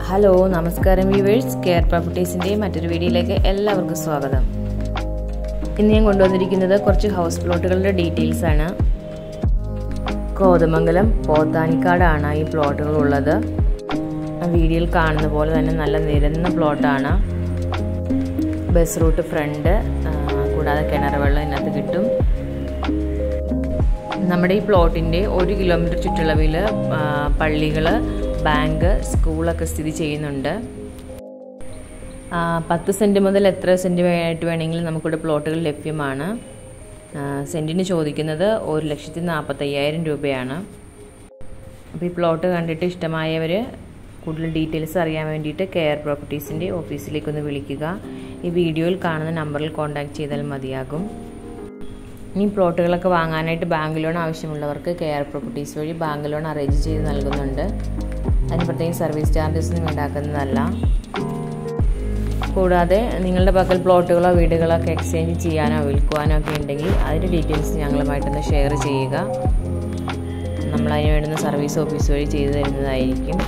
hello നമസ്കാരം viewers care പ്രോപ്പർട്ടീസിൻ്റെ മറ്റൊരു വീഡിയോയിലേക്ക് എല്ലാവർക്കും സ്വാഗതം ഇന്ന് ഞാൻ കൊണ്ടുവന്നിരിക്കുന്നത് കുറച്ച് ഹൗസ് പ്ലോട്ടുകളുടെ ഡീറ്റെയിൽസ് ആണ് കോതമംഗലം പോത്താനിക്കാടാണ് ഈ പ്ലോട്ടുകൾ ഉള്ളത് വീഡിയോയിൽ കാണുന്ന പോലെ തന്നെ നല്ല നിരന്ന പ്ലോട്ടാണ് ബസ് റൂട്ട് ഫ്രണ്ട് കൂടാതെ കിണർ വെള്ളം ഇതിനകത്ത് കിട്ടും നമ്മുടെ ഈ പ്ലോട്ടിൻ്റെ ഒരു കിലോമീറ്റർ ചുറ്റളവിൽ പള്ളികൾ ബാങ്ക് സ്കൂളൊക്കെ സ്ഥിതി ചെയ്യുന്നുണ്ട് പത്ത് സെൻറ്റ് മുതൽ എത്ര സെൻറ്റ് ആയിട്ട് വേണമെങ്കിലും നമുക്കിവിടെ പ്ലോട്ടുകൾ ലഭ്യമാണ് സെൻറ്റിന് ചോദിക്കുന്നത് ഒരു ലക്ഷത്തി നാൽപ്പത്തയ്യായിരം രൂപയാണ് അപ്പോൾ ഈ പ്ലോട്ട് കണ്ടിട്ട് ഇഷ്ടമായവർ കൂടുതൽ ഡീറ്റെയിൽസ് അറിയാൻ വേണ്ടിയിട്ട് കെയർ പ്രോപ്പർട്ടീസിൻ്റെ ഓഫീസിലേക്കൊന്ന് വിളിക്കുക ഈ വീഡിയോയിൽ കാണുന്ന നമ്പറിൽ കോൺടാക്റ്റ് ചെയ്താൽ മതിയാകും ഇനി പ്ലോട്ടുകളൊക്കെ വാങ്ങാനായിട്ട് ബാങ്ക് ലോൺ ആവശ്യമുള്ളവർക്ക് കെയർ പ്രോപ്പർട്ടീസ് വഴി ബാങ്ക് ലോൺ അറേഞ്ച് ചെയ്ത് നൽകുന്നുണ്ട് അതിന് പ്രത്യേകം സർവീസ് ചാർജസ് ഒന്നും ഈടാക്കുന്നതല്ല കൂടാതെ നിങ്ങളുടെ പക്കൽ പ്ലോട്ടുകളോ വീടുകളോ ഒക്കെ എക്സ്ചേഞ്ച് ചെയ്യാനോ വിൽക്കുവാനോ ഒക്കെ ഉണ്ടെങ്കിൽ അതിൻ്റെ ഡീറ്റെയിൽസ് ഞങ്ങളുമായിട്ടൊന്ന് ഷെയർ ചെയ്യുക നമ്മൾ അതിന് വേണ്ടുന്ന സർവീസ് ഓഫീസ് വഴി ചെയ്തു തരുന്നതായിരിക്കും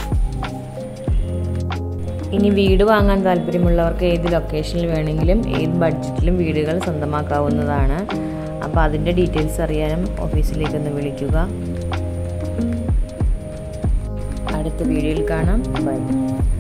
ഇനി വീട് വാങ്ങാൻ താല്പര്യമുള്ളവർക്ക് ഏത് ലൊക്കേഷനിൽ വേണമെങ്കിലും ഏത് ബഡ്ജറ്റിലും വീടുകൾ സ്വന്തമാക്കാവുന്നതാണ് അപ്പോൾ അതിൻ്റെ ഡീറ്റെയിൽസ് അറിയാനും ഓഫീസിലേക്കൊന്ന് വിളിക്കുക അടുത്ത വീഡിയോയിൽ കാണാം ബൈ